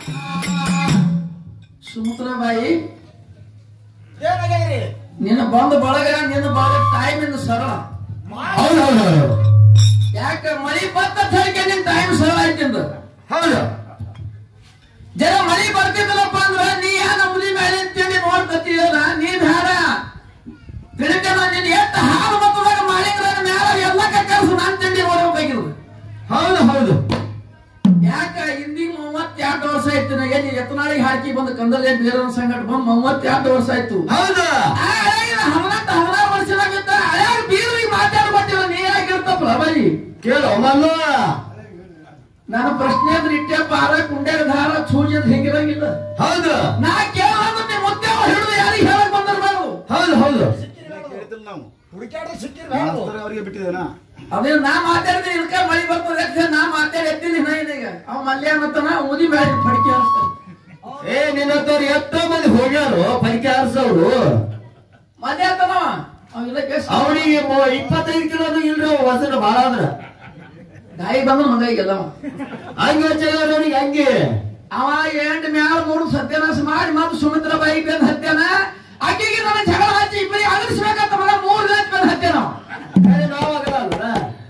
ಸುಮಿತ್ರಾಬಾಯಿ ಏನಾಗ್ಯಾದ್ರಿ ನಿನ್ನ ಬಂದ ಬಳಗ ನಿನ್ನ ಬಳಗ ಟೈಮ್ ಇಂದ ಸರಳ ಹೌದು ಹೌದು ಹೌದು ಯಾಕ ಮಳಿ ಬತ್ತ ಹೇಳಿಕೆ ನಿನ್ ಟೈಮ್ ಸರಳ ಐತಿಂದ ಹೌದು ಜರ ಮಳಿ ಬರ್ತಿದ್ದಲ್ಲಪ್ಪ ಅಂದ್ರ ನೀ ಯಾ ನಮ್ದಿ ಮೇಲೆ ತಿಂಡಿ ನೋಡ್ಕತ್ತೀಯಲ್ಲ ನೀ ಬೇಡ ತಿಳಿತೇನ ನೀನ್ ಎತ್ತ ಹಾಲು ಮತ್ತದಾಗ ಮಾಲಿಕರ ಮ್ಯಾಲ ಎಲ್ಲ ಕರ್ಸು ನಾನ್ ತಿಂಡಿ ನೋಡ್ಬೇಕಾಗಿರೋದು ಹೌದು ಹೌದು ಯಾಕ ಹಿಂದಿ ಮೂವತ್ತೆರಡು ವರ್ಷ ಆಯ್ತು ನಾ ಎಲ್ಲಿ ಎತ್ತನಾಳಿಗೆ ಹಾಕಿ ಬಂದು ಕಂದಲೆ ಬೇರೆ ಸಂಗಟ ಬಂದು ಮೂವತ್ತೆರಡು ವರ್ಷ ಆಯ್ತು ಹೌದು ಆ ಹಳೆಗಿನ ಹದಿನೆಂಟು ಹದಿನಾರು ವರ್ಷದಾಗಿದ್ದ ಹಳೆಯಾಗ ಬೀರಿಗೆ ಮಾತಾಡ್ಕೊಟ್ಟಿಲ್ಲ ನೀ ಯಾಕಿರ್ತಪ್ಪ ಬಾಯಿ ಕೇಳು ಮಲ್ಲು ನನ್ನ ಪ್ರಶ್ನೆ ಅಂದ್ರೆ ಇಟ್ಟೆ ಪಾರ ಕುಂಡ್ಯಾಗ ದಾರ ಸೂಜಿ ಅಂತ ಹೆಂಗಿರಂಗಿಲ್ಲ ಹೌದು ನಾ ಕೇಳೋದು ನಿಮ್ಮ ಮುದ್ದೆ ಹಿಡಿದು ಯಾರಿಗೆ ಹೇಳಕ್ ಬಂದಿರ್ಬಾರ್ದು ಹೌದು ಹೌದು ಕೇಳ್ತಿಲ್ಲ ನಾವು ಹುಡುಕ್ಯಾಡ್ರೆ ಸಿಕ್ಕಿರ್ಬಾರ್ದು ಅವ್ರಿಗೆ ಬಿಟ್ಟಿದ್ದೇನಾ ಅದೇ ನಾ ಮಾತಾಡಿದ್ರೆ ಇಲ್ಕ ಮಳಿ ಬರ್ತದೆ ಯಾಕೆ ನಾ ಮಾತಾಡಿ ಎತ್ತಿದ್ದೀನಿ ನಾ ಇದೀಗ ಅವ ಮಲ್ಯ ಮತ್ತನ ಮುದಿ ಬೇಡ ಫಡಿಕೆ ಹರಿಸ್ತಾನೆ ಏ ನಿನ್ನ ಹತ್ರ ಎಷ್ಟೋ ಮಂದಿ ಹೋಗ್ಯಾರು ಪೈಕಿ ಆರ್ಸವ್ರು ಮಲ್ಯ ಆತನವ ಅವೆಲ್ಲ ಕೇಸ್ ಅವನಿಗೆ ಇಪ್ಪತ್ತೈದು ಕಿಲೋದು ಇಲ್ರಿ ಅವ ವಸನ ಬಾಳ ಆದ್ರ ಗಾಯಿ ಬಂದ ಮಗ ಈಗೆಲ್ಲ ಹಂಗೆ ಹಚ್ಚಾರ ಅವನಿಗೆ ಹಂಗೆ ಅವ ಎಂಟ್ ಮ್ಯಾಲ ಮೂರು ಸತ್ಯನಾಶ ಮಾಡಿ ಮತ್ತೆ ಸುಮಿತ್ರ ಬಾಯಿ ಬೆಂದ್ ಹತ್ಯಾನ ಆಕೆಗೆ ನನ್ನ ಜಗಳ ಹಚ್ಚಿ ಇಬ್ಬರಿಗೆ ಅಗಲಿಸ್ಬೇಕಂತ ಮಗ ಮೂರ್ ದಿನ ಬೆಂದ್ ಹತ್ಯಾನ ಅವ. ಅರೆ ನಾವಾಗಲ್ಲ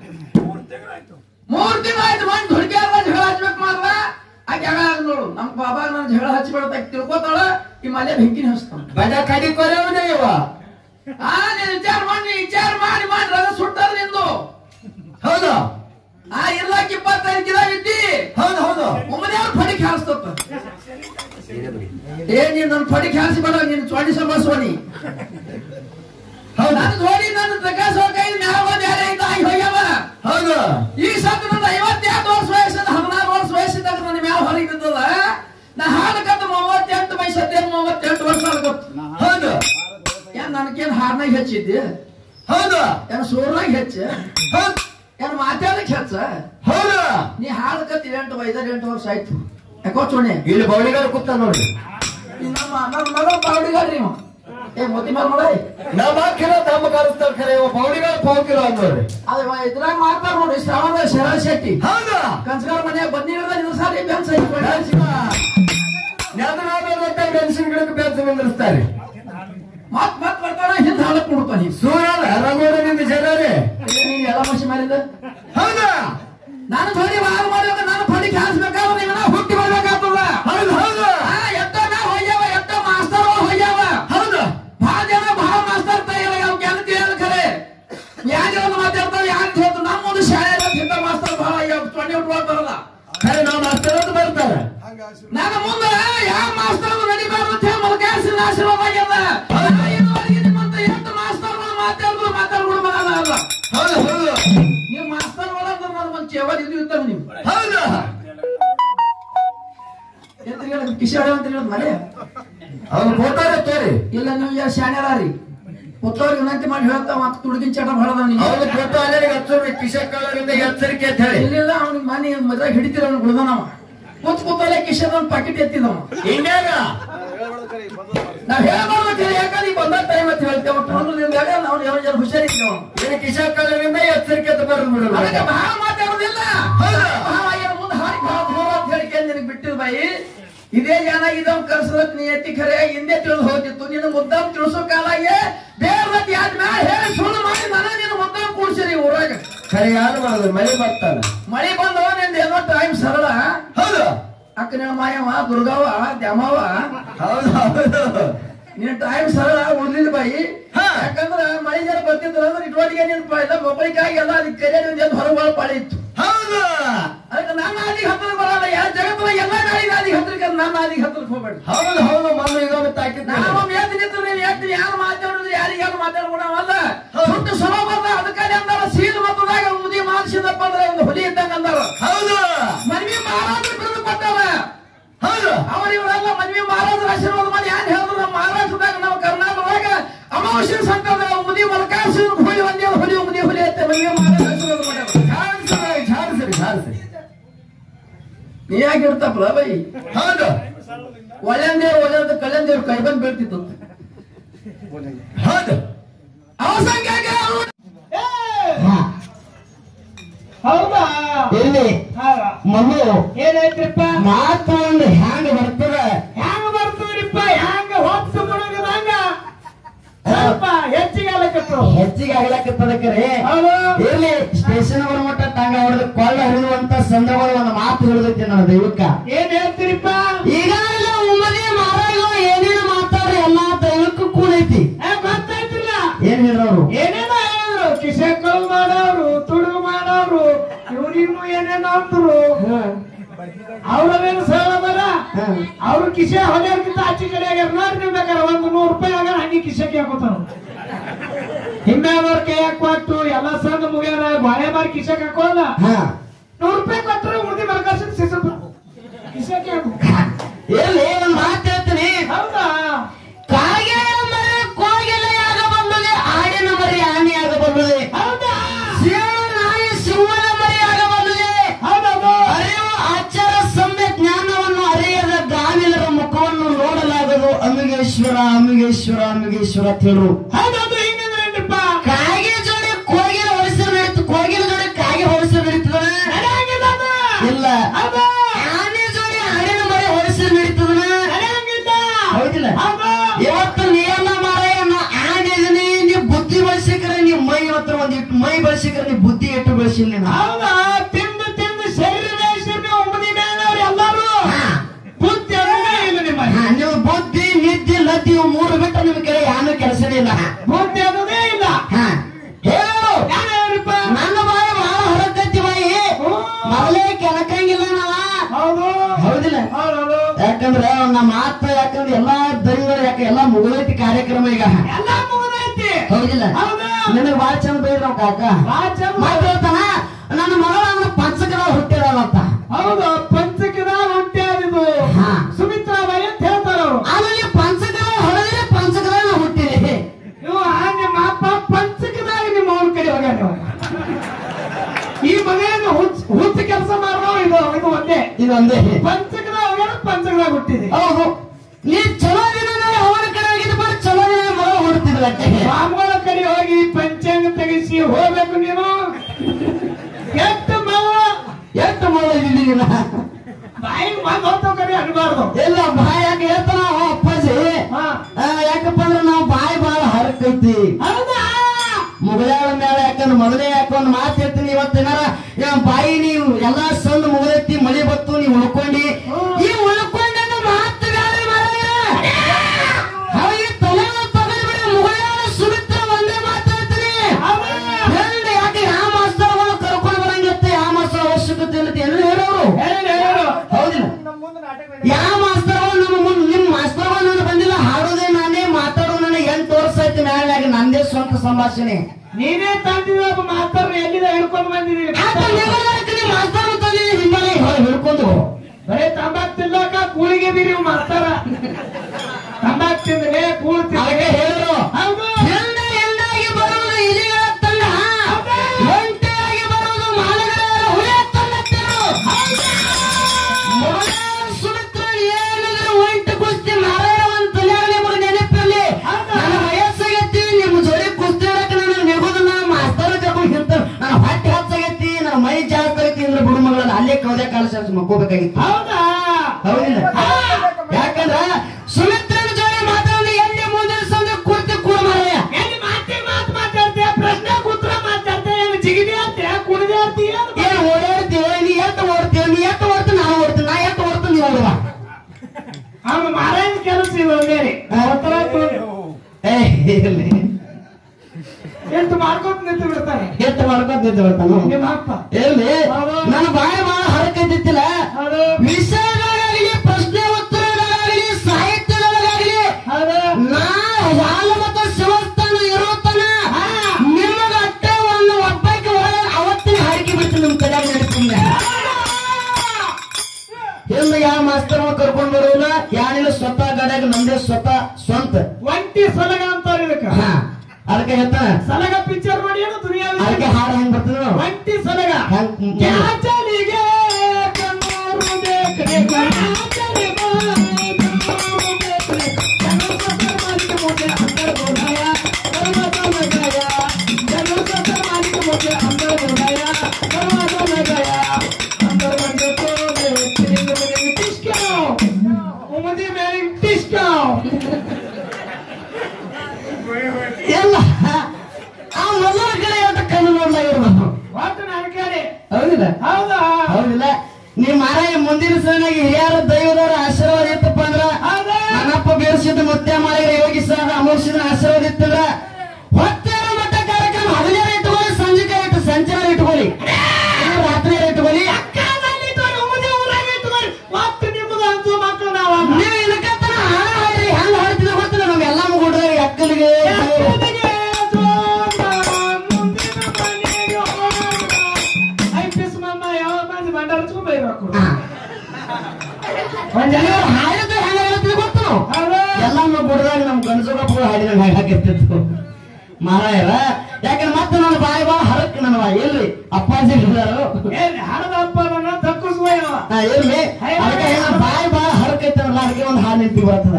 ಮೂರ್ ದಿನ ಆಯ್ತು ಮಂದಿ ಹುಡುಗಿಯಾರ ಜಗಳ ಹಚ್ಬೇಕು ಮಾಡ್ರ ಆಕೆ ಆಗ ನೋಡು ನಮ್ ಬಾಬಾ ನನ್ನ ಜಗಳ ಹಚ್ಬಿಡತ್ತ ತಿಳ್ಕೊತಾಳ ಈ ಮಲ್ಯ ಬೆಂಕಿನ ಹಚ್ತಾನ ಬಜ ಕಡಿ ಕೊರವನೇ ಇವ ಆ ನೀನ್ ವಿಚಾರ ಮಾಡಿ ವಿಚಾರ ಮಾಡಿ ಮಾಡಿ ರಗ ಸುಟ್ಟಾರ ನಿಂದು ಹೌದು ಆ ಇರ್ಲಾಕ ಇಪ್ಪತ್ತೈದು ಕಿಲೋ ಇದ್ದಿ ಹೌದು ಹೌದು ಒಮ್ಮನೆ ಅವ್ರ ಫಡಿಗೆ ಹಾರಿಸ್ತತ್ತ ಏ ನೀನ್ ನನ್ನ ಫಡಿಗೆ ಹಾರಿಸ್ಬೇಡ ನೀನ್ ಚೋಡಿ ಸಂಬರ್ಸೋನಿ ಹೌದು ನನ್ನ ಜೋಡಿ ನನ್ನ ತಗಾಸೋ ಕೈ ಮ್ಯಾಲ ಬಂದ್ ಯಾರೇ ಇದ್ದ ಆಗಿ ಹೋಗ್ಯಾವ ಹೌದು ಈ ಸತ್ತು ನನ್ನ ಐವತ್ತೆರಡು ವರ್ಷ ವಯಸ್ಸಿಂದ ಹದಿನಾರು ವರ್ಷ ವಯಸ್ಸಿದ್ದಾಗ ನನ್ನ ಮ್ಯಾಲ ಹೊರಗೆ ಬಿದ್ದದ ನಾ ಹಾಡಕತ್ತ ಮೂವತ್ತೆಂಟು ಮೈ ಸದ್ಯ ಮೂವತ್ತೆಂಟು ವರ್ಷ ಗೊತ್ತು ಹೌದು ಏನ್ ನನಗೇನ್ ಹಾಡ್ನಾಗ ಹೆಚ್ಚಿದ್ದೆ ಹೌದು ಏನ್ ಸೋರ್ನಾಗ ಹೆಚ್ಚ ಹೌದು ಏನ್ ಮಾತಾಡಕ್ ಹೆಚ್ಚ ಹೌದು ನೀ ಹಾಡಕತ್ತಿ ಎಂಟು ಐದಾರು ಎಂಟು ವರ್ಷ ಆಯ್ತು ಯಾಕೋ ಚೋಣೆ ಇಲ್ಲಿ ಬೌಳಿಗಾರ ಕೂತ ನೋಡ್ರಿ ಈ ನಮ್ಮ ನನ್ನ ಮಗ ಬಾವಡಿಗಾಡ್ರಿ ಇವ ಏ ಮೋತಿ ಮಾರ್ ನೋಡ ನಮ್ಮ ಕಿಲೋ ತಮ್ಮ ಕಲಿಸ್ತಾರ ಖರೆ ಇವ ಬೌಳಿಗಾರ ಪಾವ್ ಕಿಲೋ ಅಂದ್ ನೋಡ್ರಿ ಅದ ಇದ್ರಾಗ ಮಾಡ್ತಾರ ನೋಡ್ರಿ ಶ್ರಾವಣ ಶರಣ ಶೆಟ್ಟಿ ಹೌದು ಕಂಚಗಾರ ಮನ್ಯಾಗ ಬನ್ನಿರದ ಇದು ಸಾರಿ ಬೆನ್ಸ ನೆದನಾದ ಮೆಣಸಿನ ಗಿಡಕ್ಕೆ ಬೆಂಚ ನಿಂದಿರ್ಸ್ತಾರೆ ಮತ್ ಮತ್ ಬರ್ತಾನ ಹಿಂದ ಹಾಲಕ್ ಕೊಡ್ತಾನ ಸೂರ್ಯನ ರಂಗೋಡನಿಂದ ಜನರೇ ನೀನ್ ಎಲ್ಲ ಮಸಿ ಮಾಡಿದ ಹೌದಾ ನಾನು ಥೋಡಿ ವಾರ ಮಾಡುವಾಗ ನಾನು ಫಡಿಗೆ ಹಾರಿಸ್ಬೇಕಾದ್ರೆ ನೀವೆಲ್ಲ ಹುಟ್ಟಿ ಬರ್ಬೇಕಾಗ್ತದ ಹೌದು ಹೌದು ಆ, ಎಷ್ಟೋ ಮ್ಯಾಲ ಹೋಗ್ಯಾವ ಎಷ್ಟೋ ಮಾಸ್ತರ್ ಹೋಗ್ಯಾವ ಹೌದು ಬಹಳ ಜನ ಬಹಳ ಮಾಸ್ತರ್ ತಯಾರ ಅವ್ ಕೆಲಸ ಹೇಳ ಖರೆ ಯಾರು ಒಂದು ಮಾತಾಡ್ತಾವ ಯಾರು ಹೇಳ್ತು ನಮ್ಮ ಒಂದು ಶಾಲೆ ಸಿದ್ಧ ಮಾಸ್ತರ್ ಬಹಳ ಆಗ್ಯಾವ ತೊಂಡಿ ಉಟ್ಕೊಳ್ತಾರಲ್ಲ ಖರೆ ನಾವು ಮಾಸ್ತರ್ ಅಂತ ಬರ್ತಾರೆ ನನ್ನ ಮುಂದೆ ಯಾವ ಮಾಸ್ತರ್ ನಡಿಬಾರ್ದು ಅಂತ ಹೇಳಿ ಮಲ್ಕಾಸಿನ ಆಶೀರ್ವಾದ ಆಗ್ಯದ ನಾ ಇದುವರೆಗೆ ನಿಮ್ಮಂತ ಎಷ್ಟು ಮಾಸ್ತರ್ ಮಾತಾಡಿದ್ರು ಮಾತಾಡ್ಬಿಡು ಮಗ ಅಲ್ಲ ಹೌದು ಹೌದು ನೀವು ಮಾಸ್ತರ್ ಒಳಗೆ ನನ್ನ ಒಂದು ಚೇವಲ್ ಇದು ಇರ್ತಾವ ನೀವು ಹೌದು ಎಂತ ಕಿಶಾಡ ಅಂತ ಹೇಳೋದು ಮನೆ ಅವ್ನು ಕೊಟ್ಟಾರೆ ತೋರಿ ಇಲ್ಲ ನೀವು ಯಾ ಶಾಣ್ಯಾರ ರೀ ಹೊತ್ತವ್ರಿಗೆ ವಿನಂತಿ ಮಾಡಿ ಹೇಳ್ತಾವ ಮತ್ತೆ ತುಡುಗಿನ ಚಟ ಹೊಡೆದ ನೀವು ಅವನು ಕೊಟ್ಟು ಅಲ್ಲರಿಗೆ ಹಚ್ಚೋರು ಕಿಶ ಕಳ್ಳರಿಂದ ಎಚ್ಚರಿಕೆ ಅಂತ ಹೇಳಿ ಇಲ್ಲಿಲ್ಲ ಅವ್ನಿಗೆ ಮನೆ ಮದ್ರಾಗ ಹಿಡಿತೀರ ಅವ್ನು ಗುಳ್ದನವ ಕೂತ್ ಕೂತಲ್ಲೇ ಕಿಶದ ಒಂದು ಪಾಕೆಟ್ ಎತ್ತಿದವ ಹಿಂಗ್ಯಾಗ ನಾವ್ ಹೇಳ್ಬಾರ್ದು ಯಾಕಂದ್ರೆ ಈಗ ಬಂದ ಟೈಮ್ ಅಂತ ಹೇಳ್ತೇವೆ ತೊಂದ್ರೆ ಅವ್ನು ಯಾವ ಜನ ಹುಷಾರಿದ್ದೇವ ಏನು ಕಿಶ ಕಳ್ಳರಿಂದ ಎಚ್ಚರಿಕೆ ಅಂತ ಬರೆದು ಬಿಡೋದು ಅದಕ್ಕೆ ಬಹಳ ಮಾತಾಡೋದಿಲ್ಲ ಹೌದು. ಬಹಳ ಏನು ಮುಂದೆ ಹಾರಿ ಬಹಳ ದೂರ ಅಂತ ಹೇಳಿ ಕೇಳಿ ನಿನಗೆ ಬಿಟ್ಟಿದ್ ಬಾಯಿ ಇದೇ ಜನ ಇದವ್ ಕರ್ಸದಕ್ ನೀ ಎತ್ತಿ ಖರೆ ಹಿಂದೆ ತಿಳಿದು ಹೋಗಿತ್ತು ನಿನ್ನ ಮುದ್ದಾಮ್ ತಿಳಿಸೋ ಕಾಲಾಗೆ ಬೇರೆ ಯಾರ ಮ್ಯಾಲ ಹೇಳಿ ಸುಳ್ಳು ಮಾಡಿ ನನ್ನ ನಿನ್ನ ಮುದ್ದಾಮ್ ಕೂಡ್ಸಿರಿ ಊರಾಗ ಖರೆ ಯಾರು ಮಾಡೋದು ಮಳೆ ಬರ್ತಾನೆ ಮಳಿ ಬಂದವ ನಿಂದ ಏನೋ ಟೈಮ್ ಸರಳ ಹೌದು ಅಕ್ಕನ ಮಾಯವ ದುರ್ಗವ್ವ ದ್ಯಾಮವ್ವ ಹೌದು ಹೌದು ನಿನ್ನ ಟೈಮ್ ಸರಳ ಉಳಿದಿಲ್ಲ ಬಾಯಿ ಹಾ. ಯಾಕಂದ್ರ ಮಳಿ ಜನ ಬರ್ತಿದ್ರ ಅಂದ್ರೆ ಇಟ್ವರೆಗೆ ನಿನ್ ಎಲ್ಲ ಮೊಬೈಲ್ಕಾಗಿ ಎಲ್ಲ ಅದಕ್ಕೆ ಕರೆ ನಿಂದ ಹೊರಗೆ ಪಾಳಿ ಇತ್ತು ಹೌದು ಅದಕ್ಕೆ ನನ್ನ ಆದಿಗೆ ಹತ್ರ ಬರಲ್ಲ ಯಾರ ಜಗತ್ತಿನ ಎಲ್ಲ ನಾಡಿನ ಆದಿಗೆ ಹತ್ರಕ್ಕೆ ನನ್ನ ಆದಿಗೆ ಹತ್ರಕ್ಕೆ ಹೋಗ್ಬೇಡಿ ಹೌದು ಹೌದು ಮಣ್ಣು ಇದೊಂದು ತಾಕಿದ್ ನಾವು ಎದ್ದು ನಿಂತು ನೀವು ಎದ್ದು ಯಾರು ಮಾತಾಡೋದು ಯಾರಿಗೆ ಯಾರು ಮಾತಾಡ್ಬಿಡವಲ್ಲ ಹೌದು. ಸುಟ್ಟು ಸಮ ಬಂದ ಅದಕ್ಕೆ ಅಂದಾರ ಸೀಲ್ ಮತ್ತದಾಗ ಮುದಿ ಮಾಡಿಸಿದಪ್ಪ ಅಂದ್ರೆ ಒಂದು ಹುಲಿ ಇದ್ದಂಗ ಅಂದಾರ ಹೌದು ಮನ್ವಿ ಮಹಾರಾಜರು ಬಿರುದು ಕೊಟ್ಟಾರ ಹೌದು ಅವ್ರ ಇವರೆಲ್ಲ ಮನ್ವಿ ಮಹಾರಾಜರ ಆಶೀರ್ವಾದ ಮಾಡಿ ಏನ್ ಹೇಳಿದ್ರು ನಮ್ಮ ಮಹಾರಾಷ್ಟ್ರದಾಗ ನಮ್ಮ ಕರ್ನಾಟಕದಾಗ ಅಮಾವಾಸ್ಯ ಸಂಕಲ್ಪದಾಗ ಮುದಿ ಮಲ್ಕಾಸಿನ ಹುಲಿ ಒಂದೇ ಹುಲಿ ಮುದಿ ಹುಲಿ ಅಂತ ಮನ್ವಿ ಮಹಾರಾಜ ಆಶೀರ್ವಾದ ಮಾಡ್ಯಾರ ಝಾಡ್ಸರಿ ಝಾಡ್ಸರಿ ಝಾಡ್ಸರಿ ನೀ ಯಾಕಿರ್ತಪ್ಪ ಬೈ ಹೌದು ಒಳ್ಳೆಂದೇವ್ರು ಒಳ್ಳೆಂದ ಕಲ್ಯಾಣದೇವ್ರು ಕೈ ಬಂದು ಬೀಳ್ತಿತ್ತು ಹೌದು ಅವಸಂಖ್ಯಾಕ ಹೌದಾ ಇಲ್ಲಿ ಹೌದಾ ಮಲ್ಲು ಏನಾಯ್ತ್ರಪ್ಪ ಮಾತು ಒಂದು ಹ್ಯಾಂಗ ಬರ್ತದ ಹ್ಯಾಂಗ ಬರ್ತದ್ರಿಪ್ಪ ಹ್ಯಾಂಗ ಹೊತ್ತು ಮುಳುಗದಂಗ ಸ್ವಲ್ಪ ಹೆಚ್ಚಿಗೆ ಆಲಕತ್ತು ಹೆಚ್ಚಿಗೆ ಆಗ್ಲಕತ್ತದ ಕರೆ ಹೌದು ಇರ್ಲಿ ಸ್ಟೇಷನ್ ಮಟ್ಟ ಟಂಗ ಹೊಡೆದು ಕೊಳ್ಳ ಹಿಡಿಯುವಂತ ಸಂದರ್ಭದಲ್ಲಿ ಒಂದು ಮಾತು ಹೇಳಿದೈತಿ ನನ್ನ ದೈವಕ್ಕ ಏನ್ ಹೇಳ್ತೀರಿಪ್ಪ ಈಗಾಗಲೇ ಉಮ್ಮದಿ ಮಾರಾಯ ಏನೇನು ಮಾತಾಡ್ರಿ ಎಲ್ಲಾ ದೈವಕ್ಕೂ ಕೂಡೈತಿ ಏ, ಗೊತ್ತಾಯ್ತಿಲ್ಲ ಏನ್ ಹೇಳಿದ್ರು ಏನೇನೋ ಹೇಳಿದ್ರು ಕಿಶಕಲ್ ಮಾಡೋರು ತುಡುಗು ಮಾಡೋರು ಇವ್ರಿಗೂ ಏನೇನೋ ಅಂದ್ರು ಅವ್ರವೇನು ಸರಳ ಅವ್ರು ಕಿಸೆ ಹೊಡೆಯೋರ್ಗಿಂತ ಆಚೆ ಕಡೆ ಆಗ್ಯಾರ ನೋಡ್ರಿ ನೀವು ಬೇಕಾದ್ರೆ ಒಂದು ನೂರು ರೂಪಾಯಿ ಆಗ್ಯಾರ ಹಂಗೆ ಕಿಸೆಗೆ ಹಾಕೋತಾರ ಹಿಂದಾದವ್ರ ಕೈ ಕೊಟ್ಟು ಎಲ್ಲ ಸಂದ ಮುಗಿಯಾರ ಬಾಳೆ ಮಾರಿ ಕಿಸೆಗೆ ಹಾಕೋಲ್ಲ ಹಾ ನೂರು ರೂಪಾಯಿ ಕೊಟ್ಟರೆ ಉಳಿದಿ ಮರಕಾಸ ಸಿಸ ಕಿಸೆಗೆ ಹಾಕೋ ಎಲ್ಲಿ ಒಂದ್ ಮಾತು ಹೇಳ್ತೀನಿ ಹೌದಾ ಕಾಗೆ ಮರಿ ಕೋಗಿಲೆ ಆಗಬಲ್ಲದೆ ಆಡಿನ ಮರಿ ಆನೆ ಆಗಬಲ್ಲದೆ ಹೌದಾ ಸೇಳು ನಾಯಿ ಸಿಂಹದ ಮರಿ ಆಗಬಲ್ಲದೆ ಹೌದೌದು ಅರಿವು ಆಚಾರ ಸಮ್ಯ ಜ್ಞಾನವನ್ನು ಅರಿಯದ ಗಾವಿಲರ ಮುಖವನ್ನು ನೋಡಲಾಗದು ಅಮಿಗೇಶ್ವರ ಅಮಿಗೇಶ್ವರ ಅಮಿಗೇಶ್ವರ ಅಂತ ಹೇಳ್ರು ಹೌದೌದು ಹಿಂಗಂದ್ರೇನ್ರಿಪ್ಪ ಕಾಗೆ ಜೋಡಿ ಕೋಗಿಲ ಹೊಡಿಸಿದ್ರೆ ನಡೀತು ಕೋಗಿಲ ಜೋಡಿ ಕಾಗೆ ಹೊಡಿಸಿದ್ರೆ ನಡೀತದ ನಡೆಯಂಗಿಲ್ಲ ಅದು. ಇಲ್ಲ ಹೌದಾ ಆನೆ ಜೋಡಿ ಆಡಿನ ಮರಿ ಹೊಡಿಸಿದ್ರೆ ನಡೀತದನ ನಡೆಯಂಗಿಲ್ಲ ಹೌದಿಲ್ಲ ಹೌದು ಇವತ್ತು ನಿಯಮ ಮಾರಾಯ ನಾ ಆಡಿದೀನಿ ನೀ ಬುದ್ಧಿ ಬಳಸಿಕ್ರೆ ನೀ ಮೈ ಹತ್ರ ಒಂದಿಟ್ಟು ಮೈ ಬಳಸಿಕ್ರೆ ನೀ ಬುದ್ಧಿ ಎಷ್ಟು ಬಳಸಿಲ್ಲ ನೀನು ಹೌದಾ ತಿಂದು ತಿಂದು ಶರೀರ ಬೇಯಿಸಿದ್ರೆ ಉಮ್ಮದಿ ಮೇಲವ್ರು ಎಲ್ಲರೂ ಬುದ್ಧಿ ಅನ್ನೋದೇ ಇಲ್ಲ ನಿಮ್ಮಲ್ಲಿ ಹಾ, ನೀವು ಬುದ್ಧಿ ನಿದ್ದೆ ಲದ್ದಿ ಇವು ಮೂರು ಬಿಟ್ಟು ನಿಮ್ಗೆ ಯಾನು ಕೆಲಸನೇ ಇಲ್ಲ ಬುದ್ಧಿ ಅನ್ನೋದೇ ಇಲ್ಲ ಹಾ ಹೇಳು ಯಾರು ಹೇಳ್ರಿಪ್ಪ ನನ್ನ ಬಾಯಿ ಬಹಳ ಹೊರಕತ್ತಿ ಬಾಯಿ ಮೊದಲೇ ಕೆಳಕಂಗಿಲ್ಲ ನಾವ ಹೌದು ಹೌದಿಲ್ಲ ಹೌದೌದು ಯಾಕಂದ್ರೆ ನಮ್ಮ ಮಾತು ಯಾಕಂದ್ರೆ ಎಲ್ಲಾ ದೈವಗಳು ಯಾಕೆ ಎಲ್ಲಾ ಮುಗಿದೈತಿ ಕಾರ್ಯಕ್ರಮ ಈಗ ಎಲ್ಲ ಮುಗಿದೈತಿ ಹೌದಿಲ್ಲ ಹೌದು ನಿನಗೆ ಬಾಳ ಚಂದ ಬೈದ್ರು ನಾವ್ ಕಾಕ ರಾಜ ಮಾತು ಹೇಳ್ತಾನ ನನ್ನ ಮಗಳ ಅವನ ಪಂಚಕದ ಹುಟ್ಟಿದಾಳಂತ ಹೌದು ಪಂಚಕದ ಹೊಟ್ಟೆ ಆದಿದು ಹಾ. ಸುಮಿತ್ರಾಬಾಯಿ ಅಂತ ಹೇಳ್ತಾರ ಅವರು ಆಮೇಲೆ ಪಂಚಕದ ಹೊಡೆದ್ರೆ ಪಂಚಕದ ನಾ ಹುಟ್ಟಿದೆ ನೀವು ಆ ನಿಮ್ಮ ಅಪ್ಪ ಪಂಚಕದಾಗ ನಿಮ್ಮ ಅವನ ಕಡೆ ಹೋಗ್ಯಾರ ನೀವು ಈ ಮನೆಯನ್ನು ಹುಚ್ಚ ಹುಚ್ಚ ಕೆಲಸ ಮಾಡೋ ಇದು ಇದು ಒಂದೇ ಇದೊಂದೇ ಪಂಚಕದ ಹೋಗ್ಯಾರ ಪಂಚಕದಾಗ ಹುಟ್ಟಿದೆ ಹೌದು ನೀ ಚಲೋ ದಿನ ಅವನ ಕಡೆ ಆಗಿದ್ದು ಬರೀ ಚಲೋ ದಿನ ಮಗ ಹುಡ್ತಿದ್ಲ ಸ್ವಾಮಿಗಳ ಕಡೆ ಹೋಗಿ ಪಂಚಾಂಗ ತೆಗಿಸಿ ಹೋಗ್ಬೇಕು ನೀನು ಎಷ್ಟು ಮಾವ ಎಷ್ಟು ಮಗ ಇದ್ದೀನಿ ನೀನ ಬಾಯಿಗೆ ಬಂದ್ ಹೋಗ್ತಾವ ಕಡೆ ಅನ್ಬಾರ್ದು ಎಲ್ಲ ಬಾಯಿ ಯಾಕೆ ಹೇಳ್ತಾನ ಅವ ಅಪ್ಪಾಜಿ ಹಾ ಆ, ಯಾಕಪ್ಪ ಅಂದ್ರೆ ನಾವು ಬಾಯಿ ಬಾಳ ಹರಕೈತಿ ಹೌದಾ ಮುಗಲಾಳ ಮೇಳ ಯಾಕಂದ್ರೆ ಮೊದಲೇ ಯಾಕೆ ಒಂದು ಮಾತು ಹೇಳ್ತೀನಿ ಇವತ್ತೇನಾರ ಏನ್ ಬಾಯಿ ನೀವು ಎಲ್ಲಾ ಸಂದ್ ಮುಗದೈತಿ ಮಳಿ ಬತ್ತು ನೀವು ಉಳ್ಕೊಂಡಿ ಈ ಉಳ್ಕೊಂಡ ಮಾತು ಬೇರೆ ಮಾರಾಯ. ಹಾಗೆ ತಲೆ ತಗದ್ಬಿಡಿ ಮುಗಲಾಳ ಸುಮಿತ್ರ ಒಂದೇ ಮಾತಾಡ್ತೀನಿ ಹೇಳಿ ಯಾಕೆ ಯಾವ ಮಾಸ್ತರವನ್ನು ಕರ್ಕೊಂಡು ಬರಂಗಿರುತ್ತೆ ಯಾವ ಮಾಸ್ತರ ಅವಶ್ಯಕತೆ ಇರುತ್ತೆ ಎಲ್ಲ ಹೇಳೋರು ಹೇಳು, ಹೇಳು. ಹೌದಿಲ್ಲ ಯಾವ ಮಾಸ್ತರವ ನಮ್ಮ ಮುಂದೆ ನಿಮ್ ಮಾಸ್ತರವ ನಾನು ಬಂದಿಲ್ಲ ಹಾಡೋದೇ ನಾನೇ ಮಾತಾಡೋ ನನಗೆ ಎಂಟು ವರ್ಷ ಆಯ್ತು ಮ್ಯಾಲಾಗಿ ನಂದೇ ಸ್ವಂತ ಸಂಭಾಷಣೆ ನೀನೇ ತಂದಿದ ಮಾತಾಡ್ರ ಎಲ್ಲಿದ ಹಿಡ್ಕೊಂಡು ಬಂದಿದೀವಿ ಆತ ನಿಗಲಕ್ಕೆ ನೀ ಮಾಸ್ತರ ತಂದಿ ನಿಮ್ಮನೆ ಹಿಡ್ಕೊಂಡು ಬರೇ ತಂಬಾಕ್ ತಿನ್ಲಾಕ ಕೂಳಿಗೆ ಬೀರಿ ಮಾಡ್ತಾರ ತಂಬಾಕ್ ತಿಂದ್ರೆ ಕೂಳು ಹಾಗೆ ತಿಂದ್ರೆ ಹೇಳಿದ್ರು ಹೌದು ಎಂಡ ಎಂಡಾಗಿ ಬರುವುದು ಇಲಿಗಳ ತಂಡ ಒಂಟೆಯಾಗಿ ಬರುವುದು ಮಾಲಗರ ಹುಲಿಯ ತಂಡತ್ತಿರು ಸುಮಿತ್ರ ಏನಿದ್ರು ಒಂಟು ಕುಸ್ತಿ ಮಾರಾಯವಂತ ತಲೆಯಾಗಲಿ ಬಿಡು ನೆನಪಿರ್ಲಿ ನನ್ನ ವಯಸ್ಸಾಗೈತಿ ನಿಮ್ಮ ಜೋಡಿ ಕುಸ್ತಿ ಆಡಕ್ಕೆ ನಾನು ನೆಗೋದಿಲ್ಲ ಮಾಸ್ತರ ಕರ್ಕೊಂಡು ಹಿಂತ ನನ್ನ ಹೊಟ್ಟೆ ಹೆಚ್ಚಾಗೈತಿ ನನ್ನ ಮೈ ಜಾಸ್ತಿ ಆಗೈತಿ ಅಂದ್ರೆ ಬಿಡು ಮಗಳನ್ನ ಅಲ್ಲೇ ಕೌದೆ ಕಾಲ ಸೇರಿಸಿ ಮಕ್ಕೋಬೇಕಾಗಿತ್ತು ಹೌದಾ ಹೌದಿಲ್ಲ ಯಾಕಂದ್ರ ಸುಮಿತ್ರನ ಜೋಡಿ ಮಾತಾಡಿ ಎಲ್ಲಿ ಮುಂದೆ ಸಂದ್ರೆ ಕುರ್ತಿ ಕೂಡ ಮಾರಾಯ ಎಲ್ಲಿ ಮಾತಿ ಮಾತು ಮಾತಾಡ್ತೀಯ ಪ್ರಶ್ನೆ ಕೂತ್ರ ಮಾತಾಡ್ತೀಯ ಏನು ಜಿಗಿದಿ ಅಂತೀಯ ಕುಡಿದಿ ಅಂತೀಯ ಏನ್ ಓಡಾಡ್ತೀವ ನೀ ಎಟ್ಟು ಓಡ್ತೀವ ನೀ ಎಟ್ಟು ಓಡ್ತೀನಿ ನಾನು ಓಡ್ತೀನಿ ನಾ ಎಟ್ಟು ಓಡ್ತೀನಿ ನೀ ಓಡುವ ಅವನು ಮಾರಾಯಣ ಕೆಲಸ ಇದು ಒಂದೇ ರೀ ಅವತ್ತರ ಏ ಇರ್ಲಿ ಎಂಟು ಮಾಡ್ಕೊತ ನಿಂತು ಬಿಡ್ತಾನೆ ಎಟ್ಟು ಮಾಡ್ಕೊಂತ ನಿಂತು ಬರ್ತಾನ ನಿಮ್ಮ ಅಪ್ಪ ಎಲ್ಲಿ ಹೌದು. ನನ್ನ ಬಾಯಿ ಬಾಳ ಹರಕೈತಿತ್ತಿಲ್ಲ ಹೌದು ವಿಷಯಗಳಾಗಲಿ ಪ್ರಶ್ನೆ ಉತ್ತರಗಳಾಗಲಿ ಸಾಹಿತ್ಯಗಳಾಗಲಿ ಹೌದು ನಾ ಹಾಲ ಮತ್ತು ಶಿವಸ್ಥಾನ ಇರುತ್ತಾನ ನಿಮಗ ಅಟ್ಟ ಒಂದು ಒಬ್ಬಕ್ಕೆ ಒಳಗೆ ಅವತ್ತಿನ ಹಾಡಿಕೆ ಬಿಟ್ಟು ನಿಮ್ ಕೈಯಾಗ ನಡೀತೀನಿ ಎಲ್ಲ ಯಾವ ಮಾಸ್ತರ್ ಕರ್ಕೊಂಡ್ ಬರೋಲ್ಲ ಯಾರಿಲ್ಲ ಸ್ವತಃ ಗಡ್ಯಾಗ ನಂದೇ ಸ್ವತಃ ಸ್ವಂತ ಒಂಟಿ ಸಲಗ ಅಂತಾರ ಇದಕ್ಕ ಹಾ ಅದಕ್ಕೆ ಹೇಳ್ತಾನ ಸಲಗ ಪಿಕ್ಚರ್ ನೋಡಿ ಏನು ದುನಿಯಾ ಅದಕ್ಕೆ ಹಾಡು ಹೆಂಗ್ ಬರ್ತದ ನೋಡು. ಒಂಟಿ ಸಲಗ ಹೆಂಗ್- ಹ್ಮ್. ಕ್ಯಾಚಲಿಗೆ ಕಣ್ಣೂರು ಬೇಕ್ರೆ, ಕ್ಯಾಚಲಿ ಬಾ, ಕಣ್ಣೂರು ಬೇಕ್ರೆ, ಜನರ ಸಫರ್ ಮಾಲಿಕ ಮೋಕೆ ಅಂದರ ಬೋಧಾಯ, ಧರ್ಮ ಸಮುದಾಯ, ಜನರ ಸಫರ್ ಮಾಲಿಕ ಮೋಕೆ ಅಂದರ ಬೋಧಾಯ, ಧರ್ಮ ಹೆಸರಿನಾಗ ಹಿರಿಯರ ದೈವದವರ ಆಶೀರ್ವಾದ ಇತ್ತಪ್ಪ ಅಂದ್ರ ನನ್ನಪ್ಪ ಬೇರಿಸಿದ ಮುತ್ಯ ಮಾಡಿದ್ರೆ ಯೋಗಿ ಸರ್ ಅಮೋಷದ ಆಶೀರ್ವಾದ ಇತ್ತಂದ್ರ ಹೊತ್ತೇರ ಮಟ್ಟ ಕಾರ್ಯಕ್ರಮ ಹಗಲೇರ ಇಟ್ಕೊಳ್ಳಿ ಸಂಜೆ ಇಟ್ಟು ಸಂಚಾರ ಇಟ್ಕೊಳ್ಳಿ ಇಲ್ಲ ರಾತ್ರಿ ಇಟ್ಕೊಳ್ಳಿ ನೀವು ಇದಕ್ಕಂತಾನ ಹಾಡ ಹಾಡ್ರಿ ಹೆಂಗ್ ಹಾಡ್ತಿದ್ರೆ ಗೊತ್ತಿಲ್ಲ ನಮ್ಗೆಲ್ಲ ಮುಗುಡ್ರಿ ಅಕ್ಕಲಿಗೆ ಒಂದ್ಸಲ ಹಾಡಿದ್ರೆ ಹೆಂಗ ಹೇಳ್ತಿದ್ರೆ ಗೊತ್ತು ಎಲ್ಲಾನು ಗುಡ್ದಾಗ ನಮ್ ಗಣಸಗಪ್ಪಗಳು ಹಾಡಿದಂಗ ಹಾಕಿರ್ತಿತ್ತು ಮಾರಾಯರ ಯಾಕಂದ್ರೆ ಮತ್ತೆ ನನ್ನ ಬಾಯಿ ಬಾ ಹರಕ್ ನನ್ನ ಬಾಯಿ ಎಲ್ಲಿ ಅಪ್ಪಾಜಿ ಇದ್ದಾರು ಹಾ, ಎಲ್ಲಿ ಅದಕ್ಕೆ ಏನ ಬಾಯಿ ಬಾಳ ಹರಕೈತಲ್ಲ ಅದಕ್ಕೆ ಒಂದು ಹಾಡು ನಿಂತಿ ಬರ್ತದ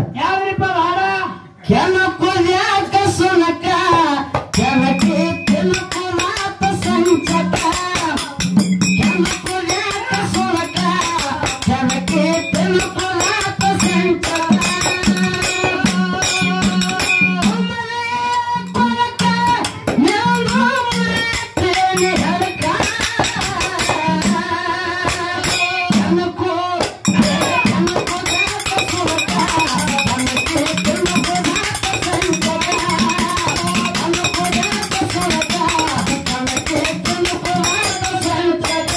ಕೆನಕು ಯಾಕ ಸುನಕ ಕೆನಕಿ ಕೆನಕು ಮಾತ ಸಂಚಕ ಕೆನಕು ಯಾಕ ಸುನಕ ಕೆನಕಿ ಕೆನಕು ಮಾತ ಸಂಚಕ ಕೊನಕ ನೆಲನು ಮುರಿತೇನೆ ಹರಕ ಕೆನಕು ಕೆನಕು ಯಾಕ ಸುನಕ ಕೆನಕಿ ಕೆನಕು ಮಾತ ಸಂಚಕ ಕೆನಕು ಯಾಕ ಸುನಕ ಕೆನಕಿ ಕೆನಕು ಮಾತ ಸಂಚಕ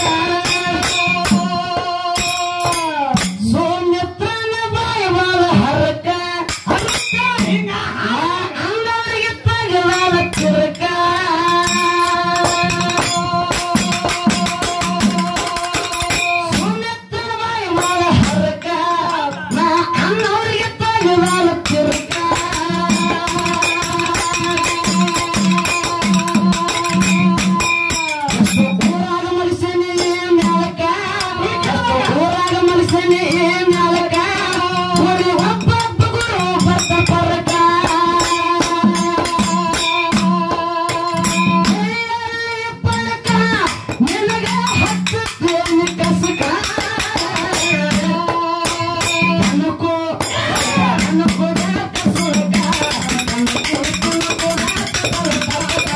ಸೌಮ್ಯತ್ರನ ಬಾಯವಾದ ಹರಕ ಹರಕ ಅಂದವರಿಗೆ ತಗಲಾದ ಚಿರಕ ಸೌಮ್ಯತ್ರನ ಬಾಯವಾದ ಹರಕ ನಾ ಅನ್ನವರಿಗೆ ತಗಲಾದ ಚಿರಕ ಊರಾಗ ಮನುಷ್ಯನೇ ಮ್ಯಾಲಕ ಊರಾಗ ಮನುಷ್ಯನೇ ಮ್ಯಾಲಕ ಊರಿ ಒಬ್ಬೊಬ್ಬ ಗುರು ಬರ್ತ ಪರಕ ಪರಕ ನಿನಗ ಹಚ್ಚುತ್ತೇನೆ ಕಸಕ ಅನುಕೋ ಅನುಕೋ ಕಸುಕ ಅನುಕೋ ಅನುಕೋ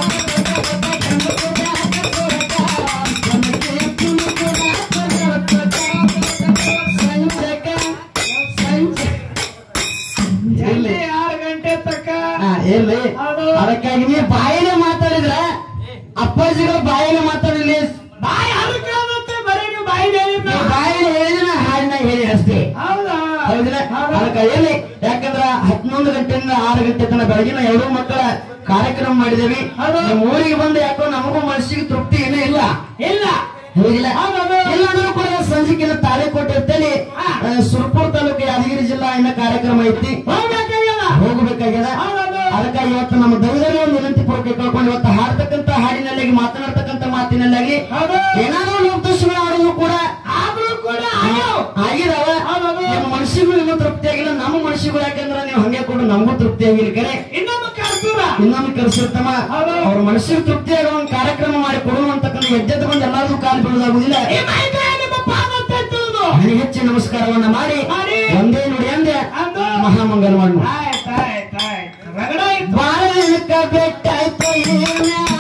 ಎಲ್ಲಿ ಆರು ಗಂಟೆ ತಕ್ಕ ಎಲ್ಲಿ ಅದಕ್ಕಾಗಿ ನೀವು ಬಾಯಿಲೆ ಮಾತಾಡಿದ್ರ ಅಪ್ಪಾಜಿಗಳು ಬಾಯಿಲೆ ಮಾತಾಡಲಿ ಬಾಯಿ ಅದಕ್ಕೆ ಆಗುತ್ತೆ ಬರೀ ನೀವು ಬಾಯಿ ಹೇಳಿದ್ನ ನೀವು ಬಾಯಿಲೆ ಹೇಳಿದ್ರೆ ಹಾಡಿನ ಹೇಳಿ ಅಷ್ಟೇ ಹೌದಾ ಹೌದಿಲ್ಲ ಅದಕ್ಕೆ ಎಲ್ಲಿ ಯಾಕಂದ್ರ ಹನ್ನೊಂದು ಗಂಟೆಯಿಂದ ಆರು ಗಂಟೆ ತನಕ ಬೆಳಗಿನ ಎರಡೂ ಮಕ್ಕಳ ಕಾರ್ಯಕ್ರಮ ಮಾಡಿದೇವಿ ನಿಮ್ಮ ಊರಿಗೆ ಬಂದು ಯಾಕೋ ನಮಗೂ ಮನಸ್ಸಿಗೆ ತೃಪ್ತಿ ಏನೂ ಇಲ್ಲ ಇಲ್ಲ ಹೌದಿಲ್ಲ ಹೌದೌದು. ಇಲ್ಲಾಂದ್ರೂ ಕೂಡ ಸಂಜಿಕೆನ ತಾಳಿಕೋಟೆ ಅಂತೇಳಿ ಹಾ. ಆ, ಸುರಪುರ ತಾಲೂಕು ಯಾದಗಿರಿ ಜಿಲ್ಲಾ ಇನ್ನ ಕಾರ್ಯಕ್ರಮ ಐತಿ ಹೋಗ್ಬೇಕಾಗ್ಯದ ಹೋಗ್ಬೇಕಾಗ್ಯದ ಹೌದೌದು. ಅದಕ್ಕಾಗಿ ಇವತ್ತು ನಮ್ಮ ದೈವದಲ್ಲಿ ಒಂದು ವಿನಂತಿ ಪೂರ್ವಕ ಕೇಳ್ಕೊಂಡು ಇವತ್ತು ಹಾಡ್ತಕ್ಕಂತ ಹಾಡಿನಲ್ಲಿ ಮಾತನಾಡ್ತಕ್ಕಂತ ಮಾತಿನಲ್ಲಿ ಹೌದು. ಏನಾದ್ರೂ ಲೋಕದರ್ಶನ ಆಡೋದು ಕೂಡ ಆದ್ರೂ ಕೂಡ ಆಗ್ಯಾವ. ಆಗಿದಾವ ಹೌದೌದು. ನಿಮ್ಮ ಮನಸ್ಸಿಗೂ ಇನ್ನೂ ತೃಪ್ತಿ ಆಗಿಲ್ಲ ನಮ್ಮ ಮನಸ್ಸಿಗೂ ಯಾಕಂದ್ರೆ ನೀವು ಹಂಗೆ ಕೊಡು ನಮಗೂ ತೃಪ್ತಿ ಆಗಿಲ್ಲ ಕರೆ ಇನ್ನೊಮ್ಮೆ ಕರ್ಸೂರ ಇನ್ನೊಂದು ಕರೆಸಿರ್ತಮ್ಮ ಹೌದು. ಅವ್ರ ಮನಸ್ಸಿಗೆ ತೃಪ್ತಿ ಆಗೋ ಒಂದು ಕಾರ್ಯಕ್ರಮ ಮಾಡಿ ಕೊಡುವಂತಕ್ಕಂಥ ಎದ್ದೆದ್ದು ಬಂದು ಎಲ್ಲಾದ್ರೂ ಕಾಲು ಬೀಳೋದಾಗುದಿಲ್ಲ ಈ ಮೈದಾನ ನಿಮ್ಮ ಪಾದ ತೆತ್ತುವುದು. ಹಣೆ ಹೆಚ್ಚು ನಮಸ್ಕಾರವನ್ನ ಮಾಡಿ ಮಾಡಿ. ಒಂದೇ ನುಡಿ ಅಂದೆ ಅಂದು. ಮಹಾಮಂಗಲ ಮಾಡಿ ಆಯ್ತ್ ಆಯ್ತ್ ಆಯ್ತ್ ರಗಡ ಆಯ್ತು ಬಾಳಕ ಬೆಟ್ಟಾಯ್ತು ಏನ